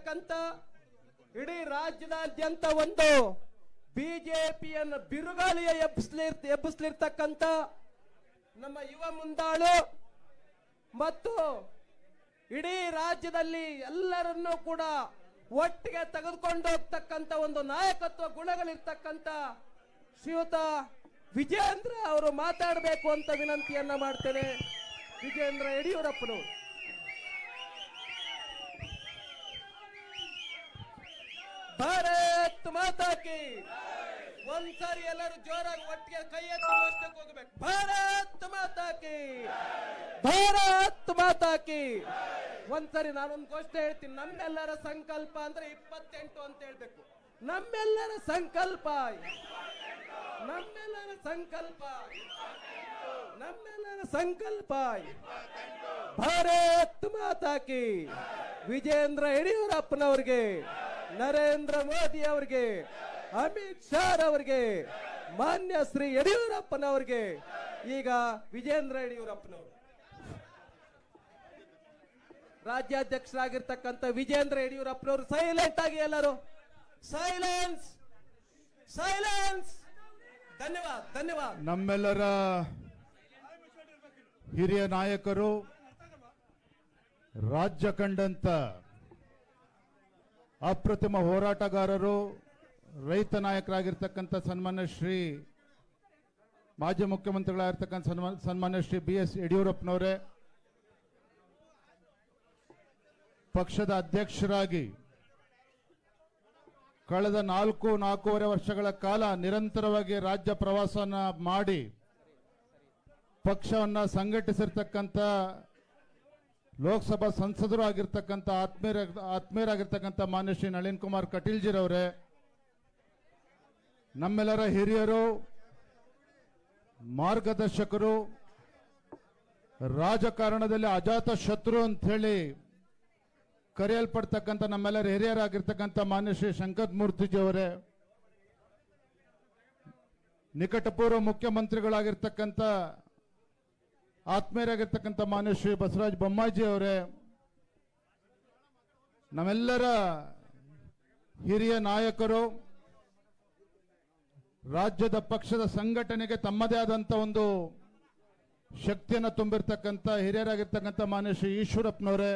ಆಗಿರ್ತಕ್ಕಂಥ ಇಡೀ ರಾಜ್ಯದಾದ್ಯಂತ ಒಂದು ಬಿಜೆಪಿಯನ್ನು ಬಿರುಗಾಳಿಯ ಎಬ್ಬಿಸ್ಲಿರ್ ಎಬ್ಬಿಸ್ಲಿರ್ತಕ್ಕಂಥ ನಮ್ಮ ಯುವ ಮುಂದಾಳು ಮತ್ತು ಇಡೀ ರಾಜ್ಯದಲ್ಲಿ ಎಲ್ಲರನ್ನೂ ಕೂಡ ಒಟ್ಟಿಗೆ ತೆಗೆದುಕೊಂಡು ಹೋಗ್ತಕ್ಕಂಥ ಒಂದು ನಾಯಕತ್ವ ಗುಣಗಳಿರ್ತಕ್ಕಂಥ ಶ್ರೀಯುತ ವಿಜೇಂದ್ರ ಅವರು ಮಾತಾಡಬೇಕು ಅಂತ ವಿನಂತಿಯನ್ನ ಮಾಡ್ತೇನೆ ವಿಜೇಂದ್ರ ಯಡಿಯೂರಪ್ಪನವರು ಭಾರತ್ ಮಾತಾ ಕಿ ಒಂದ್ಸಾರಿ ಎಲ್ಲರೂ ಜೋರಾಗಿ ಒಟ್ಟಿಗೆ ಕೈ ಎತ್ತಿ ಘೋಷಣೆಗೆ ಹೋಗ್ಬೇಕು ಭಾರತ್ ಮಾತಾ ಕಿ ಭಾರತ್ ಮಾತಾ ಕಿ ಒಂದ್ಸರಿ ನಾನೊಂದು ಘೋಷಣೆ ಹೇಳ್ತೀನಿ ನಮ್ಮೆಲ್ಲರ ಸಂಕಲ್ಪ ಅಂದ್ರೆ ಇಪ್ಪತ್ತೆಂಟು ಅಂತ ಹೇಳ್ಬೇಕು ನಮ್ಮೆಲ್ಲರ ಸಂಕಲ್ಪ ನಮ್ಮೆಲ್ಲರ ಸಂಕಲ್ಪ ನಮ್ಮೆಲ್ಲರ ಸಂಕಲ್ಪ ಭಾರತ್ ಮಾತಾ ಕಿ ವಿಜೇಂದ್ರ ಯಡಿಯೂರಪ್ಪನವ್ರಿಗೆ ನರೇಂದ್ರ ಮೋದಿ ಅವರಿಗೆ ಅಮಿತ್ ಶಾ ಅವರಿಗೆ ಮಾನ್ಯ ಶ್ರೀ ಯಡಿಯೂರಪ್ಪನವ್ರಿಗೆ ಈಗ ವಿಜೇಂದ್ರ ಯಡಿಯೂರಪ್ಪನವರು ರಾಜ್ಯಾಧ್ಯಕ್ಷರಾಗಿರ್ತಕ್ಕಂಥ ವಿಜೇಂದ್ರ ಯಡಿಯೂರಪ್ಪನವರು ಸೈಲೆಂಟ್ ಆಗಿ ಎಲ್ಲರೂ ಸೈಲೆನ್ಸ್ ಸೈಲೆನ್ಸ್ ಧನ್ಯವಾದ ಧನ್ಯವಾದ ನಮ್ಮೆಲ್ಲರ ಹಿರಿಯ ನಾಯಕರು ರಾಜ್ಯ ಕಂಡಂತ ಅಪ್ರತಿಮ ಹೋರಾಟಗಾರರು ರೈತ ನಾಯಕರಾಗಿರ್ತಕ್ಕಂಥ ಸನ್ಮಾನ್ಯ ಶ್ರೀ ಮಾಜಿ ಮುಖ್ಯಮಂತ್ರಿಗಳಾಗಿರ್ತಕ್ಕಂಥ ಸನ್ಮಾನ ಸನ್ಮಾನ್ಯ ಶ್ರೀ ಬಿ ಎಸ್ ಯಡಿಯೂರಪ್ಪನವರೇ ಪಕ್ಷದ ಅಧ್ಯಕ್ಷರಾಗಿ ಕಳೆದ ನಾಲ್ಕು ನಾಲ್ಕೂವರೆ ವರ್ಷಗಳ ಕಾಲ ನಿರಂತರವಾಗಿ ರಾಜ್ಯ ಪ್ರವಾಸವನ್ನ ಮಾಡಿ ಪಕ್ಷವನ್ನ ಸಂಘಟಿಸಿರ್ತಕ್ಕಂಥ ಲೋಕಸಭಾ ಸಂಸದರು ಆಗಿರ್ತಕ್ಕಂಥ ಆತ್ಮೀಯರ ಆತ್ಮೀಯರಾಗಿರ್ತಕ್ಕಂಥ ಮಾನ್ಯ ಶ್ರೀ ನಳಿನ್ ಕುಮಾರ್ ಕಟೀಲ್ಜಿರವರೇ ನಮ್ಮೆಲ್ಲರ ಹಿರಿಯರು ಮಾರ್ಗದರ್ಶಕರು ರಾಜಕಾರಣದಲ್ಲಿ ಅಜಾತ ಶತ್ರು ಅಂತ ಹೇಳಿ ಕರೆಯಲ್ಪಡ್ತಕ್ಕಂಥ ನಮ್ಮೆಲ್ಲರ ಹಿರಿಯರಾಗಿರ್ತಕ್ಕಂಥ ಮಾನ್ಯ ಶ್ರೀ ಶಂಕರ್ ಮೂರ್ತಿಜಿ ಅವರೇ ನಿಕಟಪೂರ್ವ ಮುಖ್ಯಮಂತ್ರಿಗಳಾಗಿರ್ತಕ್ಕಂಥ ಆತ್ಮೀಯರಾಗಿರ್ತಕ್ಕಂಥ ಮಾನ್ಯ ಶ್ರೀ ಬಸವರಾಜ ಬೊಮ್ಮಾಜಿ ಅವರೇ ನಮ್ಮೆಲ್ಲರ ಹಿರಿಯ ನಾಯಕರು ರಾಜ್ಯದ ಪಕ್ಷದ ಸಂಘಟನೆಗೆ ತಮ್ಮದೇ ಆದಂಥ ಒಂದು ಶಕ್ತಿಯನ್ನು ತುಂಬಿರ್ತಕ್ಕಂಥ ಹಿರಿಯರಾಗಿರ್ತಕ್ಕಂಥ ಮಾನ್ಯ ಶ್ರೀ ಈಶ್ವರಪ್ಪನವರೇ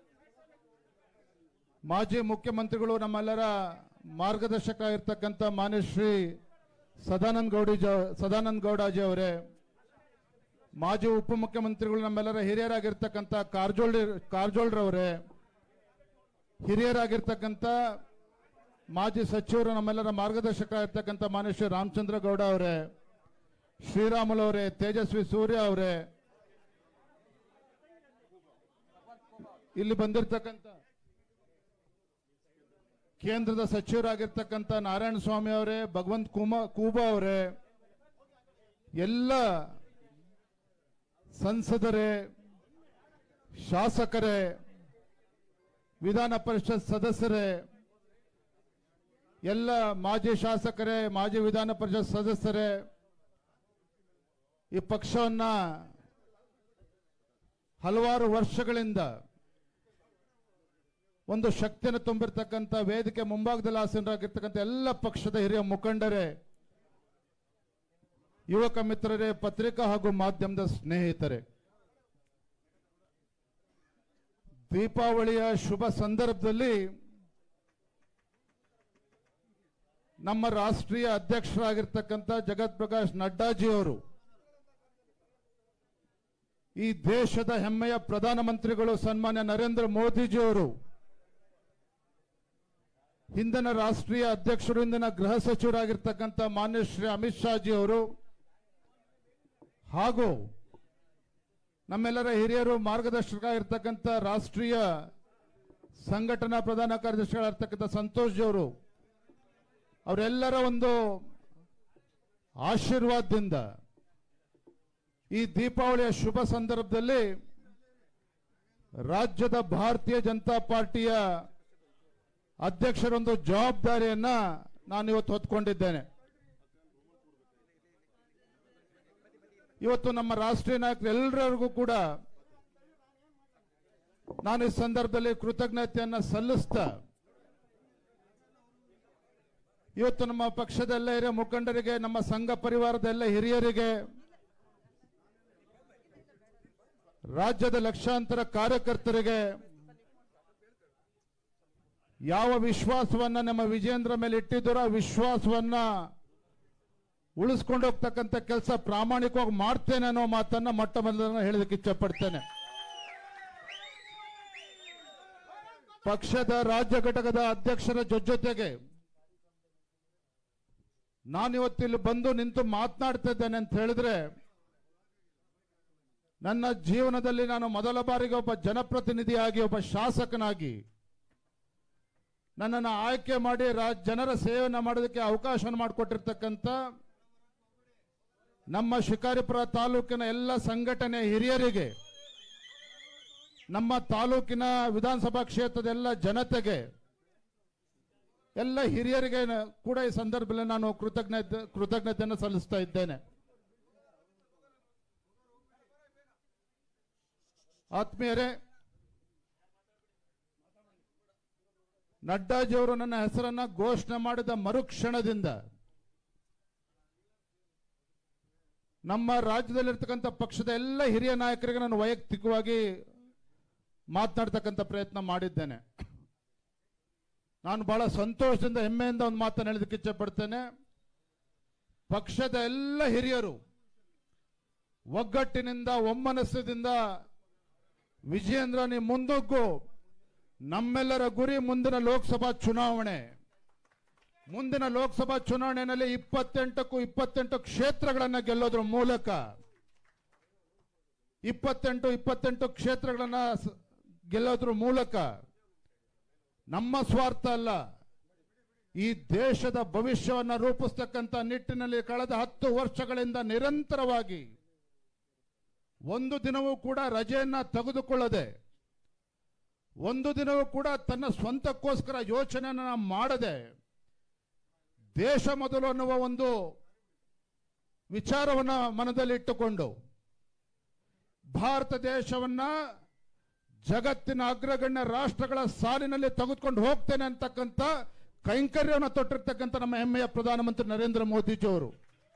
ಮಾಜಿ ಮುಖ್ಯಮಂತ್ರಿಗಳು ನಮ್ಮೆಲ್ಲರ ಮಾರ್ಗದರ್ಶಕ ಇರ್ತಕ್ಕಂಥ ಮಾನ್ಯ ಶ್ರೀ ಸದಾನಂದ ಗೌಡಿಜ ಸದಾನಂದ ಗೌಡಾಜಿ ಅವರೇ ಮಾಜಿ ಉಪಮುಖ್ಯಮಂತ್ರಿಗಳು ನಮ್ಮೆಲ್ಲರ ಹಿರಿಯರಾಗಿರ್ತಕ್ಕಂಥ ಕಾರಜೋಳ್ ಕಾರಜೋಳ್ರವರೇ ಹಿರಿಯರಾಗಿರ್ತಕ್ಕಂಥ ಮಾಜಿ ಸಚಿವರು ನಮ್ಮೆಲ್ಲರ ಮಾರ್ಗದರ್ಶಕ ಇರ್ತಕ್ಕಂಥ ಮಾನ್ಯ ಶ್ರೀ ರಾಮಚಂದ್ರ ಗೌಡ ಅವರೇ ಶ್ರೀರಾಮುಲು ಅವರೇ ತೇಜಸ್ವಿ ಸೂರ್ಯ ಅವರೇ ಇಲ್ಲಿ ಬಂದಿರತಕ್ಕಂಥ ಕೇಂದ್ರದ ಸಚಿವರಾಗಿರ್ತಕ್ಕಂಥ ನಾರಾಯಣ ಸ್ವಾಮಿ ಅವರೇ ಭಗವಂತ್ ಕುಮ ಕೂಬಾ ಅವರೇ ಎಲ್ಲ ಸಂಸದರೇ ಶಾಸಕರೇ ವಿಧಾನ ಪರಿಷತ್ ಸದಸ್ಯರೇ ಎಲ್ಲ ಮಾಜಿ ಶಾಸಕರೇ ಮಾಜಿ ವಿಧಾನ ಪರಿಷತ್ ಸದಸ್ಯರೇ ಈ ಪಕ್ಷವನ್ನ ಹಲವಾರು ವರ್ಷಗಳಿಂದ ಒಂದು ಶಕ್ತಿಯನ್ನು ತುಂಬಿರ್ತಕ್ಕಂಥ ವೇದಿಕೆ ಮುಂಭಾಗದಲ್ಲಿ ಆಸೀನರಾಗಿರ್ತಕ್ಕಂಥ ಎಲ್ಲ ಪಕ್ಷದ ಹಿರಿಯ ಮುಖಂಡರೇ ಯುವಕ ಮಿತ್ರರೇ ಪತ್ರಿಕಾ ಹಾಗೂ ಮಾಧ್ಯಮದ ಸ್ನೇಹಿತರೆ ದೀಪಾವಳಿಯ ಶುಭ ಸಂದರ್ಭದಲ್ಲಿ ನಮ್ಮ ರಾಷ್ಟ್ರೀಯ ಅಧ್ಯಕ್ಷರಾಗಿರ್ತಕ್ಕಂಥ ಜಗತ್ ಪ್ರಕಾಶ್ ನಡ್ಡಾಜಿ ಅವರು ಈ ದೇಶದ ಹೆಮ್ಮೆಯ ಪ್ರಧಾನಮಂತ್ರಿಗಳು ಸನ್ಮಾನ್ಯ ನರೇಂದ್ರ ಮೋದಿಜಿ ಅವರು ಹಿಂದಿನ ರಾಷ್ಟ್ರೀಯ ಅಧ್ಯಕ್ಷರು ಇಂದಿನ ಗೃಹ ಸಚಿವರಾಗಿರ್ತಕ್ಕಂಥ ಮಾನ್ಯ ಶ್ರೀ ಅಮಿತ್ ಶಾಜಿ ಅವರು ಹಾಗೂ ನಮ್ಮೆಲ್ಲರ ಹಿರಿಯರು ಮಾರ್ಗದರ್ಶಕರಾಗಿರ್ತಕ್ಕಂಥ ರಾಷ್ಟ್ರೀಯ ಸಂಘಟನಾ ಪ್ರಧಾನ ಕಾರ್ಯದರ್ಶಿಗಳಾಗಿರ್ತಕ್ಕಂಥ ಸಂತೋಷ್ ಜಿ ಅವರು ಅವರೆಲ್ಲರ ಒಂದು ಆಶೀರ್ವಾದದಿಂದ ಈ ದೀಪಾವಳಿಯ ಶುಭ ಸಂದರ್ಭದಲ್ಲಿ ರಾಜ್ಯದ ಭಾರತೀಯ ಜನತಾ ಪಾರ್ಟಿಯ ಅಧ್ಯಕ್ಷರೊಂದು ಜವಾಬ್ದಾರಿಯನ್ನ ನಾನು ಇವತ್ತು ಹೊತ್ಕೊಂಡಿದ್ದೇನೆ ಇವತ್ತು ನಮ್ಮ ರಾಷ್ಟ್ರೀಯ ನಾಯಕರು ಎಲ್ಲರಿಗೂ ಕೂಡ ನಾನು ಈ ಸಂದರ್ಭದಲ್ಲಿ ಕೃತಜ್ಞತೆಯನ್ನ ಸಲ್ಲಿಸ್ತಾ ಇವತ್ತು ನಮ್ಮ ಪಕ್ಷದ ಎಲ್ಲ ಹಿರಿಯ ಮುಖಂಡರಿಗೆ ನಮ್ಮ ಸಂಘ ಪರಿವಾರದ ಎಲ್ಲ ಹಿರಿಯರಿಗೆ ರಾಜ್ಯದ ಲಕ್ಷಾಂತರ ಕಾರ್ಯಕರ್ತರಿಗೆ ಯಾವ ವಿಶ್ವಾಸವನ್ನ ನಮ್ಮ ವಿಜೇಂದ್ರ ಮೇಲೆ ಇಟ್ಟಿದ್ದರೋ ಆ ವಿಶ್ವಾಸವನ್ನ ಉಳಿಸ್ಕೊಂಡು ಹೋಗ್ತಕ್ಕಂಥ ಕೆಲಸ ಪ್ರಾಮಾಣಿಕವಾಗಿ ಮಾಡ್ತೇನೆ ಅನ್ನೋ ಮಾತನ್ನ ಮೊಟ್ಟ ಮೊದಲನ್ನ ಹೇಳೋದಕ್ಕೆ ಇಚ್ಛಪಡ್ತೇನೆ ಪಕ್ಷದ ರಾಜ್ಯ ಘಟಕದ ಅಧ್ಯಕ್ಷರ ಜೊತೆಗೆ ನಾನಿವತ್ತಿಲ್ಲಿ ಬಂದು ನಿಂತು ಮಾತನಾಡ್ತಾ ಇದ್ದೇನೆ ಅಂತ ಹೇಳಿದ್ರೆ ನನ್ನ ಜೀವನದಲ್ಲಿ ನಾನು ಮೊದಲ ಬಾರಿಗೆ ಒಬ್ಬ ಜನಪ್ರತಿನಿಧಿಯಾಗಿ ಒಬ್ಬ ಶಾಸಕನಾಗಿ ನನ್ನನ್ನು ಆಯ್ಕೆ ಮಾಡಿ ರಾ- ಜನರ ಸೇವೆಯನ್ನು ಮಾಡೋದಕ್ಕೆ ಅವಕಾಶ ಮಾಡಿಕೊಟ್ಟಿರ್ತಕ್ಕಂಥ ನಮ್ಮ ಶಿಕಾರಿಪುರ ತಾಲೂಕಿನ ಎಲ್ಲ ಸಂಘಟನೆ ಹಿರಿಯರಿಗೆ ನಮ್ಮ ತಾಲೂಕಿನ ವಿಧಾನಸಭಾ ಕ್ಷೇತ್ರದ ಎಲ್ಲ ಜನತೆಗೆ ಎಲ್ಲ ಹಿರಿಯರಿಗೆ ನ- ಕೂಡ ಈ ಸಂದರ್ಭದಲ್ಲಿ ನಾನು ಕೃತಜ್ಞತೆ ಕೃತಜ್ಞತೆಯನ್ನು ಸಲ್ಲಿಸ್ತಾ ಇದ್ದೇನೆ ಆತ್ಮೀಯರೇ ನಡ್ಡಾಜಿಯವರು ನನ್ನ ಹೆಸರನ್ನ ಘೋಷಣೆ ಮಾಡಿದ ಮರುಕ್ಷಣದಿಂದ ನಮ್ಮ ರಾಜ್ಯದಲ್ಲಿರ್ತಕ್ಕಂಥ ಪಕ್ಷದ ಎಲ್ಲ ಹಿರಿಯ ನಾಯಕರಿಗೆ ನಾನು ವೈಯಕ್ತಿಕವಾಗಿ ಮಾತನಾಡ್ತಕ್ಕಂಥ ಪ್ರಯತ್ನ ಮಾಡಿದ್ದೇನೆ ನಾನು ಬಹಳ ಸಂತೋಷದಿಂದ ಹೆಮ್ಮೆಯಿಂದ ಒಂದು ಮಾತನ್ನು ಹೇಳೋದಕ್ಕೆ ಇಚ್ಛಪಡ್ತೇನೆ ಪಕ್ಷದ ಎಲ್ಲ ಹಿರಿಯರು ಒಗ್ಗಟ್ಟಿನಿಂದ ಒಮ್ಮನಸ್ಸದಿಂದ ವಿಜಯೇಂದ್ರ ನೀ ಮುಂದೊಗ್ಗು ನಮ್ಮೆಲ್ಲರ ಗುರಿ ಮುಂದಿನ ಲೋಕಸಭಾ ಚುನಾವಣೆ ಮುಂದಿನ ಲೋಕಸಭಾ ಚುನಾವಣೆಯಲ್ಲಿ ಇಪ್ಪತ್ತೆಂಟಕ್ಕೂ ಇಪ್ಪತ್ತೆಂಟು ಕ್ಷೇತ್ರಗಳನ್ನು ಗೆಲ್ಲೋದ್ರ ಮೂಲಕ ಇಪ್ಪತ್ತೆಂಟು ಇಪ್ಪತ್ತೆಂಟು ಕ್ಷೇತ್ರಗಳನ್ನ ಸ- ಗೆಲ್ಲೋದ್ರ ಮೂಲಕ ನಮ್ಮ ಸ್ವಾರ್ಥ ಅಲ್ಲ ಈ ದೇಶದ ಭವಿಷ್ಯವನ್ನು ರೂಪಿಸ್ತಕ್ಕಂಥ ನಿಟ್ಟಿನಲ್ಲಿ ಕಳೆದ ಹತ್ತು ವರ್ಷಗಳಿಂದ ನಿರಂತರವಾಗಿ ಒಂದು ದಿನವೂ ಕೂಡ ರಜೆಯನ್ನ ತೆಗೆದುಕೊಳ್ಳದೆ ಒಂದು ದಿನವೂ ಕೂಡ ತನ್ನ ಸ್ವಂತಕ್ಕೋಸ್ಕರ ಯೋಚನೆಯನ್ನ ಮಾಡದೆ ದೇಶ ಮೊದಲು ಅನ್ನುವ ಒಂದು ವಿಚಾರವನ್ನ ಮನದಲ್ಲಿಟ್ಟುಕೊಂಡು ಭಾರತ ದೇಶವನ್ನ ಜಗತ್ತಿನ ಅಗ್ರಗಣ್ಯ ರಾಷ್ಟ್ರಗಳ ಸಾಲಿನಲ್ಲಿ ತೆಗೆದುಕೊಂಡು ಹೋಗ್ತೇನೆ ಅಂತಕ್ಕಂಥ ಕೈಂಕರ್ಯವನ್ನು ತೊಟ್ಟಿರ್ತಕ್ಕಂಥ ನಮ್ಮ ಹೆಮ್ಮೆಯ ಪ್ರಧಾನಮಂತ್ರಿ ನರೇಂದ್ರ ಮೋದಿಜಿಯವರು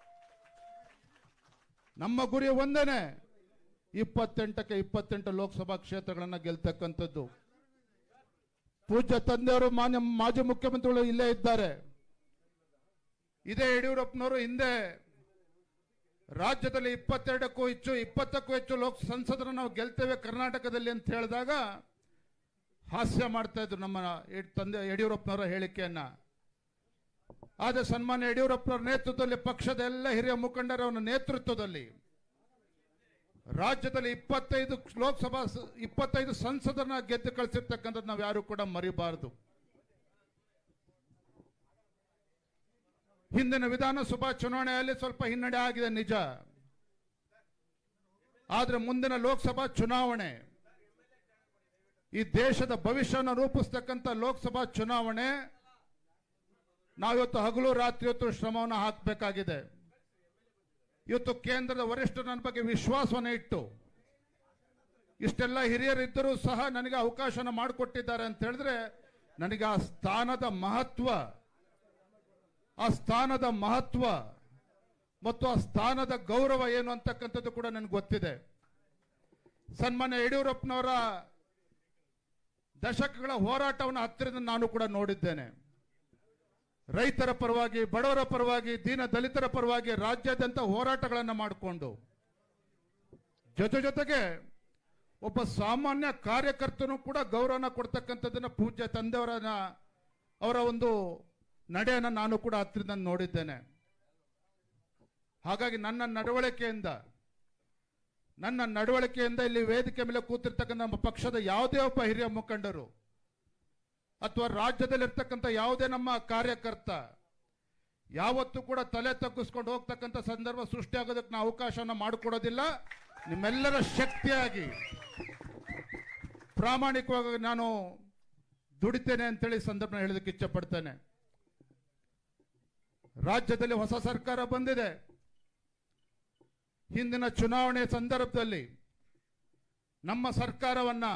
ನಮ್ಮ ಗುರಿ ಒಂದೇನೆ ಇಪ್ಪತ್ತೆಂಟಕ್ಕೆ ಇಪ್ಪತ್ತೆಂಟು ಲೋಕಸಭಾ ಕ್ಷೇತ್ರಗಳನ್ನ ಗೆಲ್ತಕ್ಕಂಥದ್ದು ಪೂಜ್ಯ ತಂದೆಯವರು ಮಾನ್ಯ ಮಾಜಿ ಮುಖ್ಯಮಂತ್ರಿಗಳು ಇಲ್ಲೇ ಇದ್ದಾರೆ ಇದೇ ಯಡಿಯೂರಪ್ಪನವರು ಹಿಂದೆ ರಾಜ್ಯದಲ್ಲಿ ಇಪ್ಪತ್ತೆರಡಕ್ಕೂ ಹೆಚ್ಚು ಇಪ್ಪತ್ತಕ್ಕೂ ಹೆಚ್ಚು ಲೋಕ ಸಂಸದರನ್ನು ನಾವು ಗೆಲ್ತೇವೆ ಕರ್ನಾಟಕದಲ್ಲಿ ಅಂತ ಹೇಳಿದಾಗ ಹಾಸ್ಯ ಮಾಡ್ತಾ ಇದ್ರು ನಮ್ಮ ಯಡ್- ತಂದೆ ಯಡಿಯೂರಪ್ಪನವರ ಹೇಳಿಕೆಯನ್ನ ಆದರೆ ಸನ್ಮಾನ್ಯ ಯಡಿಯೂರಪ್ಪನವರ ನೇತೃತ್ವದಲ್ಲಿ ಪಕ್ಷದ ಎಲ್ಲ ಹಿರಿಯ ಮುಖಂಡರ ಅವರ ನೇತೃತ್ವದಲ್ಲಿ ರಾಜ್ಯದಲ್ಲಿ ಇಪ್ಪತ್ತೈದು ಲೋಕಸಭಾ ಸ- ಇಪ್ಪತ್ತೈದು ಸಂಸದರನ್ನ ಗೆದ್ದು ಕಳಿಸಿರ್ತಕ್ಕಂಥದ್ದು ನಾವು ಯಾರು ಕೂಡ ಮರಿಬಾರದು ಹಿಂದಿನ ವಿಧಾನಸಭಾ ಚುನಾವಣೆಯಲ್ಲಿ ಸ್ವಲ್ಪ ಹಿನ್ನಡೆ ಆಗಿದೆ ನಿಜ ಆದ್ರೆ ಮುಂದಿನ ಲೋಕಸಭಾ ಚುನಾವಣೆ ಈ ದೇಶದ ಭವಿಷ್ಯವನ್ನು ರೂಪಿಸ್ತಕ್ಕಂಥ ಲೋಕಸಭಾ ಚುನಾವಣೆ ನಾವಿವತ್ತು ಹಗಲು ರಾತ್ರಿ ಹೊತ್ತು ಶ್ರಮವನ್ನು ಹಾಕಬೇಕಾಗಿದೆ ಇವತ್ತು ಕೇಂದ್ರದ ವರಿಷ್ಠರು ನನ್ನ ಬಗ್ಗೆ ವಿಶ್ವಾಸವನ್ನು ಇಟ್ಟು ಇಷ್ಟೆಲ್ಲ ಹಿರಿಯರಿದ್ದರೂ ಸಹ ನನಗೆ ಅವಕಾಶನ ಮಾಡಿಕೊಟ್ಟಿದ್ದಾರೆ ಅಂತ ಹೇಳಿದ್ರೆ ನನಗೆ ಆ ಸ್ಥಾನದ ಮಹತ್ವ ಆ ಸ್ಥಾನದ ಮಹತ್ವ ಮತ್ತು ಆ ಸ್ಥಾನದ ಗೌರವ ಏನು ಅಂತಕ್ಕಂಥದ್ದು ಕೂಡ ನನಗೆ ಗೊತ್ತಿದೆ ಸನ್ಮಾನ್ಯ ಯಡಿಯೂರಪ್ಪನವರ ದಶಕಗಳ ಹೋರಾಟವನ್ನು ಹತ್ತಿರದಿಂದ ನಾನು ಕೂಡ ನೋಡಿದ್ದೇನೆ ರೈತರ ಪರವಾಗಿ ಬಡವರ ಪರವಾಗಿ ದೀನ ದಲಿತರ ಪರವಾಗಿ ರಾಜ್ಯಾದ್ಯಂತ ಹೋರಾಟಗಳನ್ನು ಮಾಡಿಕೊಂಡು ಜೊತೆ ಜೊತೆಗೆ ಒಬ್ಬ ಸಾಮಾನ್ಯ ಕಾರ್ಯಕರ್ತನು ಕೂಡ ಗೌರವನ ಕೊಡ್ತಕ್ಕಂಥದ್ದನ್ನ ಪೂಜ್ಯ ತಂದೆಯವರನ್ನ ಅವರ ಒಂದು ನಡೆಯನ್ನು ನಾನು ಕೂಡ ಹತ್ತಿರದಿಂದ ನೋಡಿದ್ದೇನೆ ಹಾಗಾಗಿ ನನ್ನ ನಡವಳಿಕೆಯಿಂದ ನನ್ನ ನಡವಳಿಕೆಯಿಂದ ಇಲ್ಲಿ ವೇದಿಕೆ ಮೇಲೆ ಕೂತಿರ್ತಕ್ಕಂಥ ನಮ್ಮ ಪಕ್ಷದ ಯಾವುದೇ ಒಬ್ಬ ಹಿರಿಯ ಮುಖಂಡರು ಅಥವಾ ರಾಜ್ಯದಲ್ಲಿರ್ತಕ್ಕಂಥ ಯಾವುದೇ ನಮ್ಮ ಕಾರ್ಯಕರ್ತ ಯಾವತ್ತೂ ಕೂಡ ತಲೆ ತಗ್ಗಿಸ್ಕೊಂಡು ಹೋಗ್ತಕ್ಕಂಥ ಸಂದರ್ಭ ಸೃಷ್ಟಿಯಾಗೋದಕ್ಕೆ ನಾವು ಅವಕಾಶವನ್ನು ಮಾಡಿಕೊಡೋದಿಲ್ಲ ನಿಮ್ಮೆಲ್ಲರ ಶಕ್ತಿಯಾಗಿ ಪ್ರಾಮಾಣಿಕವಾಗಿ ನಾನು ದುಡಿತೇನೆ ಅಂತೇಳಿ ಸಂದರ್ಭ ಹೇಳೋದಕ್ಕೆ ಇಚ್ಛಪಡ್ತೇನೆ ರಾಜ್ಯದಲ್ಲಿ ಹೊಸ ಸರ್ಕಾರ ಬಂದಿದೆ ಹಿಂದಿನ ಚುನಾವಣೆ ಸಂದರ್ಭದಲ್ಲಿ ನಮ್ಮ ಸರ್ಕಾರವನ್ನ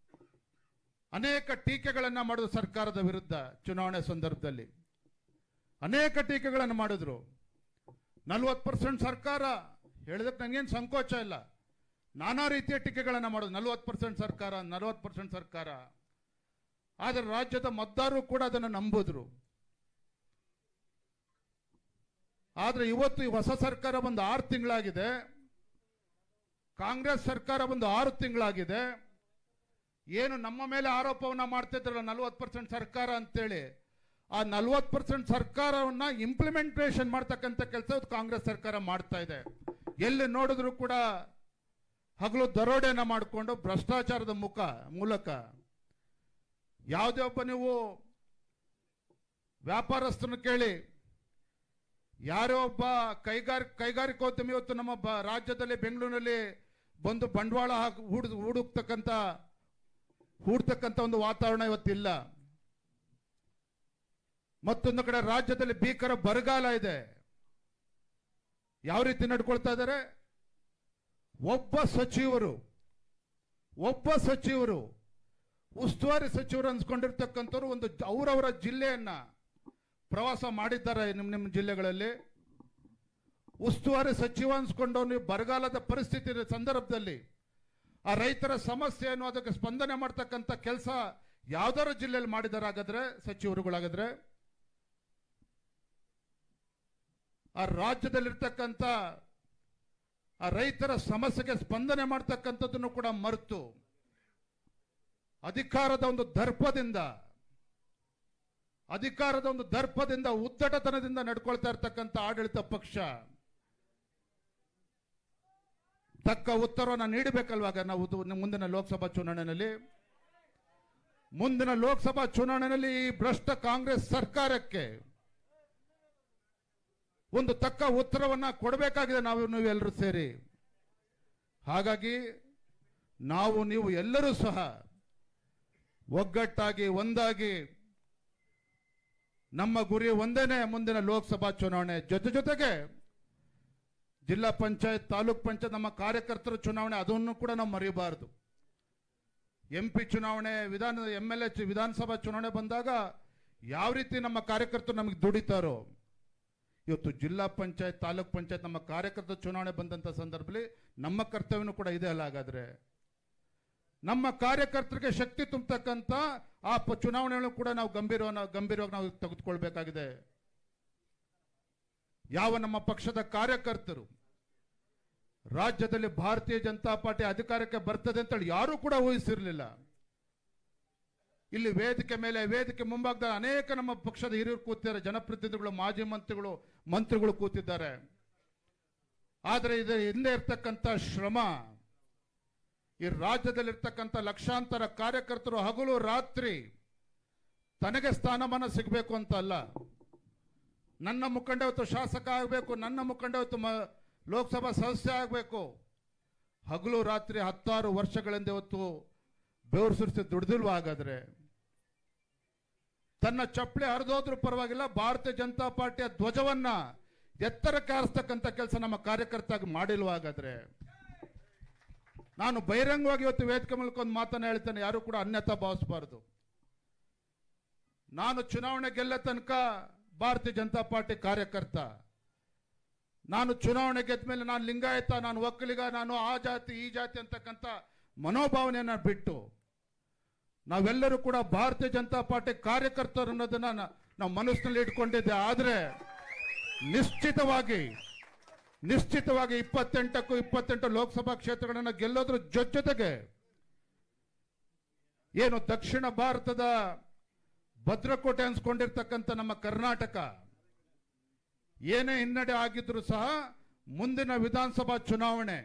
ಅನೇಕ ಟೀಕೆಗಳನ್ನ ಮಾಡಿದ ಸರ್ಕಾರದ ವಿರುದ್ಧ ಚುನಾವಣೆ ಸಂದರ್ಭದಲ್ಲಿ ಅನೇಕ ಟೀಕೆಗಳನ್ನು ಮಾಡಿದ್ರು ನಲ್ವತ್ತು ಪರ್ಸೆಂಟ್ ಸರ್ಕಾರ ಹೇಳಿದಕ್ಕೆ ನನಗೇನು ಸಂಕೋಚ ಇಲ್ಲ ನಾನಾ ರೀತಿಯ ಟೀಕೆಗಳನ್ನು ಮಾಡೋದು ನಲ್ವತ್ತು ಪರ್ಸೆಂಟ್ ಸರ್ಕಾರ ನಲವತ್ತು ಪರ್ಸೆಂಟ್ ಸರ್ಕಾರ ಆದರೆ ರಾಜ್ಯದ ಮತದಾರರು ಕೂಡ ಅದನ್ನು ನಂಬಿದ್ರು ಆದರೆ ಇವತ್ತು ಈ ಹೊಸ ಸರ್ಕಾರ ಬಂದು ಆರು ತಿಂಗಳಾಗಿದೆ ಕಾಂಗ್ರೆಸ್ ಸರ್ಕಾರ ಬಂದು ಆರು ತಿಂಗಳಾಗಿದೆ ಏನು ನಮ್ಮ ಮೇಲೆ ಆರೋಪವನ್ನ ಮಾಡ್ತಿದ್ರಲ್ಲ ನಲ್ವತ್ತು ಪರ್ಸೆಂಟ್ ಸರ್ಕಾರ ಅಂತೇಳಿ ಆ ನಲ್ವತ್ತು ಪರ್ಸೆಂಟ್ ಸರ್ಕಾರವನ್ನ ಇಂಪ್ಲಿಮೆಂಟೇಷನ್ ಮಾಡ್ತಕ್ಕಂಥ ಕೆಲಸ ಕಾಂಗ್ರೆಸ್ ಸರ್ಕಾರ ಮಾಡ್ತಾ ಇದೆ ಎಲ್ಲಿ ನೋಡಿದ್ರು ಕೂಡ ಹಗಲು ದರೋಡೆಯನ್ನ ಮಾಡಿಕೊಂಡು ಭ್ರಷ್ಟಾಚಾರದ ಮುಖ ಮೂಲಕ ಯಾವುದೇ ಒಬ್ಬ ನೀವು ವ್ಯಾಪಾರಸ್ಥನ ಕೇಳಿ ಯಾರೋ ಒಬ್ಬ ಕೈಗಾರ ಕೈಗಾರಿಕೋದ್ಯಮಿ ಇವತ್ತು ನಮ್ಮ ಬ- ರಾಜ್ಯದಲ್ಲಿ ಬೆಂಗಳೂರಿನಲ್ಲಿ ಬಂದು ಬಂಡವಾಳ ಹಾಕಿ ಹೂಡ್ ಹೂಡುಕ್ತಕ್ಕಂಥ ಹೂಡ್ತಕ್ಕಂಥ ಒಂದು ವಾತಾವರಣ ಇವತ್ತಿಲ್ಲ ಮತ್ತೊಂದು ಕಡೆ ರಾಜ್ಯದಲ್ಲಿ ಭೀಕರ ಬರಗಾಲ ಇದೆ ಯಾವ ರೀತಿ ನಡ್ಕೊಳ್ತಾ ಇದ್ದಾರೆ ಒಬ್ಬ ಸಚಿವರು ಒಬ್ಬ ಸಚಿವರು ಉಸ್ತುವಾರಿ ಸಚಿವರು ಅನ್ಸ್ಕೊಂಡಿರ್ತಕ್ಕಂಥವ್ರು ಒಂದು ಜ- ಅವರವರ ಜಿಲ್ಲೆಯನ್ನ ಪ್ರವಾಸ ಮಾಡಿದ್ದಾರೆ ನಿಮ್ಮ ನಿಮ್ಮ ಜಿಲ್ಲೆಗಳಲ್ಲಿ ಉಸ್ತುವಾರಿ ಸಚಿವ ಅನ್ಸ್ಕೊಂಡು ನೀವು ಬರಗಾಲದ ಪರಿಸ್ಥಿತಿ ಇರೋ ಸಂದರ್ಭದಲ್ಲಿ ಆ ರೈತರ ಸಮಸ್ಯೆಯನ್ನು ಅದಕ್ಕೆ ಸ್ಪಂದನೆ ಮಾಡ್ತಕ್ಕಂಥ ಕೆಲಸ ಯಾವ್ದಾರು ಜಿಲ್ಲೆಯಲ್ಲಿ ಮಾಡಿದಾರೆ ಹಾಗಾದ್ರೆ ಸಚಿವರುಗಳಾಗಾದ್ರೆ ಆ ರಾಜ್ಯದಲ್ಲಿರ್ತಕ್ಕಂಥ ಆ ರೈತರ ಸಮಸ್ಯೆಗೆ ಸ್ಪಂದನೆ ಮಾಡ್ತಕ್ಕಂಥದ್ದನ್ನು ಕೂಡ ಮರೆತು ಅಧಿಕಾರದ ಒಂದು ದರ್ಪದಿಂದ ಅಧಿಕಾರದ ಒಂದು ದರ್ಪದಿಂದ ಉದ್ದಟತನದಿಂದ ನಡ್ಕೊಳ್ತಾ ಇರ್ತಕ್ಕಂಥ ಆಡಳಿತ ಪಕ್ಷ ತಕ್ಕ ಉತ್ತರವನ್ನು ನೀಡಬೇಕಲ್ವಾಗ ನಾವು ಇದು ಮುಂದಿನ ಲೋಕಸಭಾ ಚುನಾವಣೆಯಲ್ಲಿ ಮುಂದಿನ ಲೋಕಸಭಾ ಚುನಾವಣೆಯಲ್ಲಿ ಈ ಭ್ರಷ್ಟ ಕಾಂಗ್ರೆಸ್ ಸರ್ಕಾರಕ್ಕೆ ಒಂದು ತಕ್ಕ ಉತ್ತರವನ್ನ ಕೊಡಬೇಕಾಗಿದೆ ನಾವು ನೀವೆಲ್ಲರೂ ಸೇರಿ ಹಾಗಾಗಿ ನಾವು ನೀವು ಎಲ್ಲರೂ ಸಹ ಒಗ್ಗಟ್ಟಾಗಿ ಒಂದಾಗಿ ನಮ್ಮ ಗುರಿ ಒಂದೇನೆ ಮುಂದಿನ ಲೋಕಸಭಾ ಚುನಾವಣೆ ಜೊತೆ ಜೊತೆಗೆ ಜಿಲ್ಲಾ ಪಂಚಾಯತ್ ತಾಲೂಕ್ ಪಂಚಾಯತ್ ನಮ್ಮ ಕಾರ್ಯಕರ್ತರ ಚುನಾವಣೆ ಅದನ್ನು ಕೂಡ ನಾವು ಮರೆಯಬಾರದು ಎಂ ಪಿ ಚುನಾವಣೆ ವಿಧಾನ ಎಂ ಎಲ್ ಎ ವಿಧಾನಸಭಾ ಚುನಾವಣೆ ಬಂದಾಗ ಯಾವ ರೀತಿ ನಮ್ಮ ಕಾರ್ಯಕರ್ತರು ನಮಗೆ ದುಡಿತಾರೋ ಇವತ್ತು ಜಿಲ್ಲಾ ಪಂಚಾಯತ್ ತಾಲೂಕ್ ಪಂಚಾಯತ್ ನಮ್ಮ ಕಾರ್ಯಕರ್ತರ ಚುನಾವಣೆ ಬಂದಂಥ ಸಂದರ್ಭದಲ್ಲಿ ನಮ್ಮ ಕರ್ತವ್ಯನೂ ಕೂಡ ಇದೆ ಅಲ್ಲ ಹಾಗಾದ್ರೆ ನಮ್ಮ ಕಾರ್ಯಕರ್ತರಿಗೆ ಶಕ್ತಿ ತುಂಬತಕ್ಕಂಥ ಆ ಪ ಚುನಾವಣೆಗಳನ್ನು ಕೂಡ ನಾವು ಗಂಭೀರ ಗಂಭೀರವಾಗಿ ನಾವು ತೆಗೆದುಕೊಳ್ಬೇಕಾಗಿದೆ ಯಾವ ನಮ್ಮ ಪಕ್ಷದ ಕಾರ್ಯಕರ್ತರು ರಾಜ್ಯದಲ್ಲಿ ಭಾರತೀಯ ಜನತಾ ಪಾರ್ಟಿ ಅಧಿಕಾರಕ್ಕೆ ಬರ್ತದೆ ಅಂತೇಳಿ ಯಾರೂ ಕೂಡ ಊಹಿಸಿರ್ಲಿಲ್ಲ ಇಲ್ಲಿ ವೇದಿಕೆ ಮೇಲೆ ವೇದಿಕೆ ಮುಂಭಾಗದ ಅನೇಕ ನಮ್ಮ ಪಕ್ಷದ ಹಿರಿಯರು ಕೂತಿದ್ದಾರೆ ಜನಪ್ರತಿನಿಧಿಗಳು ಮಾಜಿ ಮಂತ್ರಿಗಳು ಮಂತ್ರಿಗಳು ಕೂತಿದ್ದಾರೆ ಆದರೆ ಇದರ ಹಿಂದೆ ಇರ್ತಕ್ಕಂಥ ಶ್ರಮ ಈ ರಾಜ್ಯದಲ್ಲಿರ್ತಕ್ಕಂಥ ಲಕ್ಷಾಂತರ ಕಾರ್ಯಕರ್ತರು ಹಗಲು ರಾತ್ರಿ ತನಗೆ ಸ್ಥಾನಮಾನ ಸಿಗಬೇಕು ಅಂತ ಅಲ್ಲ ನನ್ನ ಮುಖಂಡ ಇವತ್ತು ಶಾಸಕ ಆಗಬೇಕು ನನ್ನ ಮುಖಂಡ ಇವತ್ತು ಮ- ಲೋಕಸಭಾ ಸದಸ್ಯ ಆಗಬೇಕು ಹಗಲು ರಾತ್ರಿ ಹತ್ತಾರು ವರ್ಷಗಳಿಂದ ಇವತ್ತು ಬೆವರು ಸುರಿಸಿ ದುಡ್ದಿಲ್ವಾ ಹಾಗಾದ್ರೆ ತನ್ನ ಚಪ್ಪಲಿ ಹರಿದೋದ್ರೂ ಪರವಾಗಿಲ್ಲ ಭಾರತೀಯ ಜನತಾ ಪಾರ್ಟಿಯ ಧ್ವಜವನ್ನ ಎತ್ತರಕ್ಕೆ ಹಾರಿಸ್ತಕ್ಕಂಥ ಕೆಲಸ ನಮ್ಮ ಕಾರ್ಯಕರ್ತ ಮಾಡಿಲ್ವಾ ಹಾಗಾದ್ರೆ ನಾನು ಬಹಿರಂಗವಾಗಿ ಇವತ್ತು ವೇದಿಕೆ ಮೂಲಕ ಒಂದು ಮಾತನ್ನ ಹೇಳ್ತೇನೆ ಯಾರು ಕೂಡ ಅನ್ಯತಾ ಭಾವಿಸಬಾರದು ನಾನು ಚುನಾವಣೆ ಗೆಲ್ಲ ತನಕ ಭಾರತೀಯ ಜನತಾ ಪಾರ್ಟಿ ಕಾರ್ಯಕರ್ತ ನಾನು ಚುನಾವಣೆ ಗೆದ್ದ ಮೇಲೆ ನಾನು ಲಿಂಗಾಯತ ನಾನು ಒಕ್ಕಲಿಗ ನಾನು ಆ ಜಾತಿ ಈ ಜಾತಿ ಅಂತಕ್ಕಂಥ ಮನೋಭಾವನೆಯನ್ನ ಬಿಟ್ಟು ನಾವೆಲ್ಲರೂ ಕೂಡ ಭಾರತೀಯ ಜನತಾ ಪಾರ್ಟಿ ಕಾರ್ಯಕರ್ತರು ಅನ್ನೋದನ್ನ ನಾ- ನಾವು ಮನಸ್ಸಿನಲ್ಲಿ ಇಟ್ಕೊಂಡಿದ್ದೆ ಆದರೆ ನಿಶ್ಚಿತವಾಗಿ ನಿಶ್ಚಿತವಾಗಿ ಇಪ್ಪತ್ತೆಂಟಕ್ಕೂ ಇಪ್ಪತ್ತೆಂಟು ಲೋಕಸಭಾ ಕ್ಷೇತ್ರಗಳನ್ನು ಗೆಲ್ಲೋದ್ರ ಜೊತೆ ಜೊತೆಗೆ ಏನು ದಕ್ಷಿಣ ಭಾರತದ ಭದ್ರಕೋಟೆ ಅನ್ಸ್ಕೊಂಡಿರ್ತಕ್ಕಂಥ ನಮ್ಮ ಕರ್ನಾಟಕ ಏನೇ ಹಿನ್ನಡೆ ಆಗಿದ್ರು ಸಹ ಮುಂದಿನ ವಿಧಾನಸಭಾ ಚುನಾವಣೆ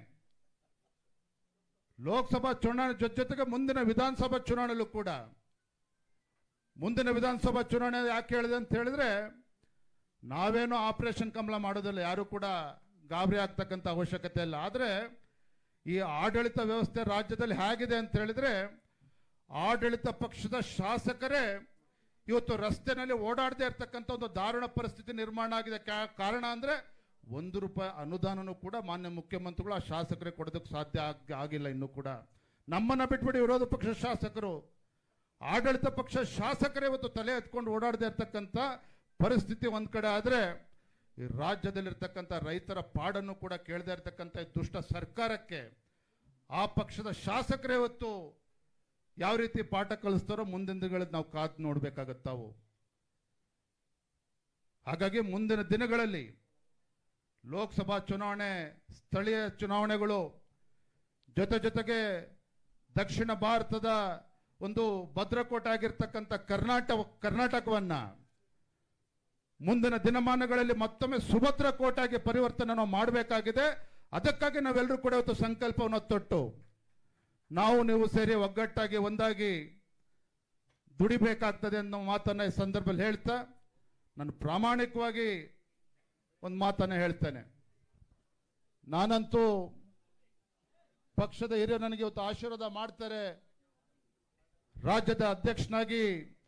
ಲೋಕಸಭಾ ಚುನಾವಣೆ ಜೊತೆ ಜೊತೆಗೆ ಮುಂದಿನ ವಿಧಾನಸಭಾ ಚುನಾವಣೆಯಲ್ಲೂ ಕೂಡ ಮುಂದಿನ ವಿಧಾನಸಭಾ ಚುನಾವಣೆ ಯಾಕೆ ಹೇಳಿದೆ ಅಂತ ಹೇಳಿದ್ರೆ ನಾವೇನೋ ಆಪರೇಷನ್ ಕಮಲ ಮಾಡೋದಿಲ್ಲ ಯಾರು ಕೂಡ ಗಾಬರಿ ಆಗ್ತಕ್ಕಂಥ ಅವಶ್ಯಕತೆ ಇಲ್ಲ ಆದರೆ ಈ ಆಡಳಿತ ವ್ಯವಸ್ಥೆ ರಾಜ್ಯದಲ್ಲಿ ಹೇಗಿದೆ ಅಂತ ಹೇಳಿದ್ರೆ ಆಡಳಿತ ಪಕ್ಷದ ಶಾಸಕರೇ ಇವತ್ತು ರಸ್ತೆನಲ್ಲಿ ಓಡಾಡದೇ ಇರ್ತಕ್ಕಂಥ ಒಂದು ದಾರುಣ ಪರಿಸ್ಥಿತಿ ನಿರ್ಮಾಣ ಆಗಿದೆ ಕಾ- ಕಾರಣ ಅಂದ್ರೆ ಒಂದು ರೂಪಾಯಿ ಅನುದಾನನೂ ಕೂಡ ಮಾನ್ಯ ಮುಖ್ಯಮಂತ್ರಿಗಳು ಆ ಶಾಸಕರಿಗೆ ಕೊಡೋದಕ್ಕೆ ಸಾಧ್ಯ ಆಗ್- ಆಗಿಲ್ಲ ಇನ್ನೂ ಕೂಡ ನಮ್ಮನ್ನ ಬಿಟ್ಬಿಡಿ ವಿರೋಧ ಪಕ್ಷ ಶಾಸಕರು ಆಡಳಿತ ಪಕ್ಷ ಶಾಸಕರೇ ಇವತ್ತು ತಲೆ ಎತ್ಕೊಂಡು ಓಡಾಡದೇ ಇರ್ತಕ್ಕಂಥ ಪರಿಸ್ಥಿತಿ ಒಂದ್ ಕಡೆ ಆದ್ರೆ ಈ ರಾಜ್ಯದಲ್ಲಿರ್ತಕ್ಕಂಥ ರೈತರ ಪಾಡನ್ನು ಕೂಡ ಕೇಳದೇ ಇರತಕ್ಕಂಥ ಈ ದುಷ್ಟ ಸರ್ಕಾರಕ್ಕೆ ಆ ಪಕ್ಷದ ಶಾಸಕರೇ ಇವತ್ತು ಯಾವ ರೀತಿ ಪಾಠ ಕಲಿಸ್ತಾರೋ ಮುಂದಿನ ದಿನಗಳಲ್ಲಿ ನಾವು ಕಾದು ನೋಡ್ಬೇಕಾಗತ್ತೆ ತಾವು ಹಾಗಾಗಿ ಮುಂದಿನ ದಿನಗಳಲ್ಲಿ ಲೋಕಸಭಾ ಚುನಾವಣೆ ಸ್ಥಳೀಯ ಚುನಾವಣೆಗಳು ಜೊತೆ ಜೊತೆಗೆ ದಕ್ಷಿಣ ಭಾರತದ ಒಂದು ಭದ್ರಕೋಟೆ ಆಗಿರ್ತಕ್ಕಂಥ ಕರ್ನಾಟಕ ಕರ್ನಾಟಕವನ್ನ ಮುಂದಿನ ದಿನಮಾನಗಳಲ್ಲಿ ಮತ್ತೊಮ್ಮೆ ಸುಭದ್ರ ಕೋಟೆಯಾಗಿ ಪರಿವರ್ತನೆ ನಾವು ಮಾಡಬೇಕಾಗಿದೆ ಅದಕ್ಕಾಗಿ ನಾವೆಲ್ಲರೂ ಕೂಡ ಇವತ್ತು ಸಂಕಲ್ಪವನ್ನು ತೊಟ್ಟು ನಾವು ನೀವು ಸೇರಿ ಒಗ್ಗಟ್ಟಾಗಿ ಒಂದಾಗಿ ದುಡಿಬೇಕಾಗ್ತದೆ ಅನ್ನೋ ಮಾತನ್ನ ಈ ಸಂದರ್ಭದಲ್ಲಿ ಹೇಳ್ತಾ ನಾನು ಪ್ರಾಮಾಣಿಕವಾಗಿ ಒಂದು ಮಾತನ್ನ ಹೇಳ್ತೇನೆ ನಾನಂತೂ ಪಕ್ಷದ ಹಿರಿಯರು ನನಗೆ ಇವತ್ತು ಆಶೀರ್ವಾದ ಮಾಡ್ತಾರೆ ರಾಜ್ಯದ ಅಧ್ಯಕ್ಷನಾಗಿ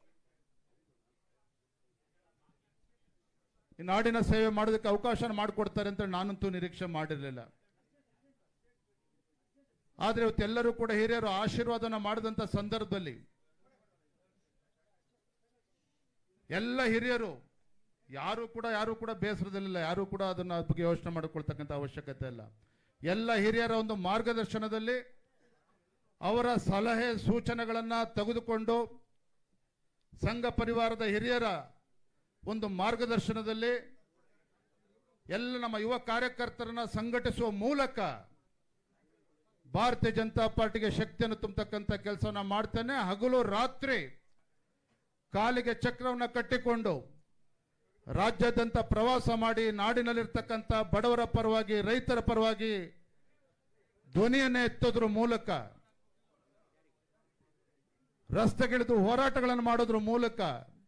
ಈ ನಾಡಿನ ಸೇವೆ ಮಾಡೋದಕ್ಕೆ ಅವಕಾಶ ಮಾಡಿಕೊಡ್ತಾರೆ ಅಂತ ನಾನಂತೂ ನಿರೀಕ್ಷೆ ಮಾಡಿರಲಿಲ್ಲ ಆದ್ರೆ ಇವತ್ತು ಎಲ್ಲರೂ ಕೂಡ ಹಿರಿಯರು ಆಶೀರ್ವಾದನ ಮಾಡಿದಂತ ಸಂದರ್ಭದಲ್ಲಿ ಎಲ್ಲ ಹಿರಿಯರು ಯಾರು ಕೂಡ ಯಾರು ಕೂಡ ಬೇಸರದಲ್ಲಿಲ್ಲ ಯಾರು ಕೂಡ ಅದನ್ನ ಅದ್ರ ಬಗ್ಗೆ ಯೋಚನೆ ಮಾಡಿಕೊಳ್ತಕ್ಕಂಥ ಅವಶ್ಯಕತೆ ಇಲ್ಲ ಎಲ್ಲ ಹಿರಿಯರ ಒಂದು ಮಾರ್ಗದರ್ಶನದಲ್ಲಿ ಅವರ ಸಲಹೆ ಸೂಚನೆಗಳನ್ನ ತೆಗೆದುಕೊಂಡು ಸಂಘ ಪರಿವಾರದ ಹಿರಿಯರ ಒಂದು ಮಾರ್ಗದರ್ಶನದಲ್ಲಿ ಎಲ್ಲ ನಮ್ಮ ಯುವ ಕಾರ್ಯಕರ್ತರನ್ನ ಸಂಘಟಿಸುವ ಮೂಲಕ ಭಾರತೀಯ ಜನತಾ ಪಾರ್ಟಿಗೆ ಶಕ್ತಿಯನ್ನು ತುಂಬತಕ್ಕಂಥ ಕೆಲಸವನ್ನ ಮಾಡ್ತೇನೆ ಹಗಲು ರಾತ್ರಿ ಕಾಲಿಗೆ ಚಕ್ರವನ್ನು ಕಟ್ಟಿಕೊಂಡು ರಾಜ್ಯಾದ್ಯಂತ ಪ್ರವಾಸ ಮಾಡಿ ನಾಡಿನಲ್ಲಿರ್ತಕ್ಕಂಥ ಬಡವರ ಪರವಾಗಿ ರೈತರ ಪರವಾಗಿ ಧ್ವನಿಯನ್ನೇ ಎತ್ತೋದ್ರ ಮೂಲಕ ರಸ್ತೆಗಿಳಿದು ಹೋರಾಟಗಳನ್ನು ಮಾಡೋದ್ರ ಮೂಲಕ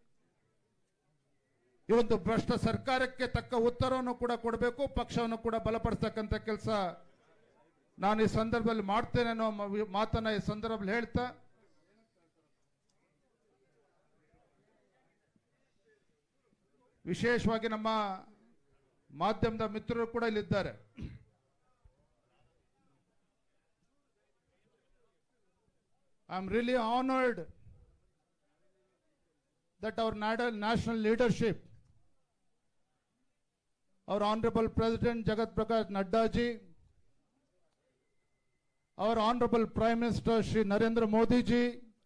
ಇವತ್ತು ಭ್ರಷ್ಟ ಸರ್ಕಾರಕ್ಕೆ ತಕ್ಕ ಉತ್ತರವನ್ನು ಕೂಡ ಕೊಡಬೇಕು ಪಕ್ಷವನ್ನು ಕೂಡ ಬಲಪಡಿಸ್ತಕ್ಕಂಥ ಕೆಲಸ ನಾನು ಈ ಸಂದರ್ಭದಲ್ಲಿ ಮಾಡ್ತೇನೆ ಅನ್ನೋ ಮ- ಮಾತನ್ನ ಈ ಸಂದರ್ಭದಲ್ಲಿ ಹೇಳ್ತಾ ವಿಶೇಷವಾಗಿ ನಮ್ಮ ಮಾಧ್ಯಮದ ಮಿತ್ರರು ಕೂಡ ಇಲ್ಲಿದ್ದಾರೆ I am really honoured that our nat- national leadership, our Honorable President Jagat Prakash Nadda ji, our Honorable Prime Minister Shri Narendra Modi ji,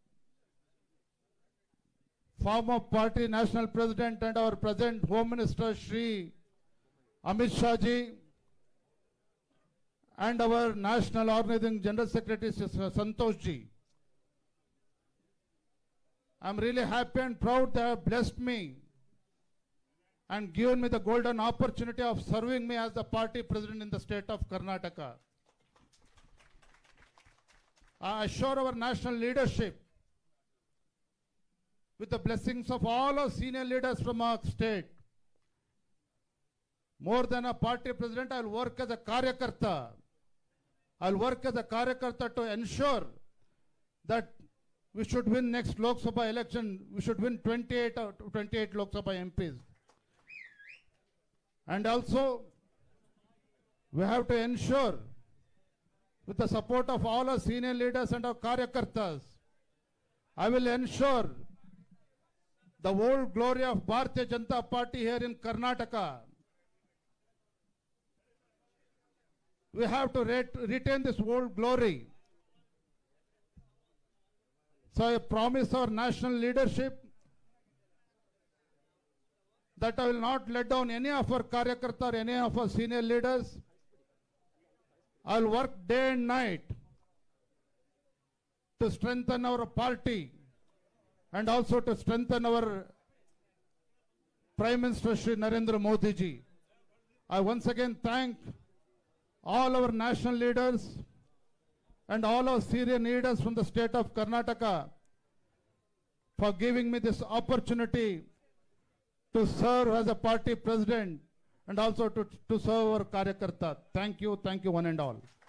former party national president and our present Home Minister Shri Amit Shah ji, and our National Organizing General Secretary Shri Santosh ji. I'm really happy and proud they have blessed me and given me the golden opportunity of serving me as the party president in the state of Karnataka. I assure our national leadership with the blessings of all our senior leaders from our state. More than a party president, I'll work as a karyakarta. I'll work as a karyakarta to ensure that we should win next Lok Sabha election. We should win 28 out of 28 Lok Sabha MPs. And also, we have to ensure, with the support of all our senior leaders and our karyakartas, I will ensure the old glory of Bharatiya Janata Party here in Karnataka. We have to ret- retain this old glory. So I promise our national leadership that I will not let down any of our karyakarta or any of our senior leaders. I will work day and night to strengthen our party and also to strengthen our Prime Minister Shri Narendra Modi ji. I once again thank all our national leaders and all our senior leaders from the state of Karnataka for giving me this opportunity to serve as a party president and also to, to serve our Karyakarta. Thank you, thank you one and all.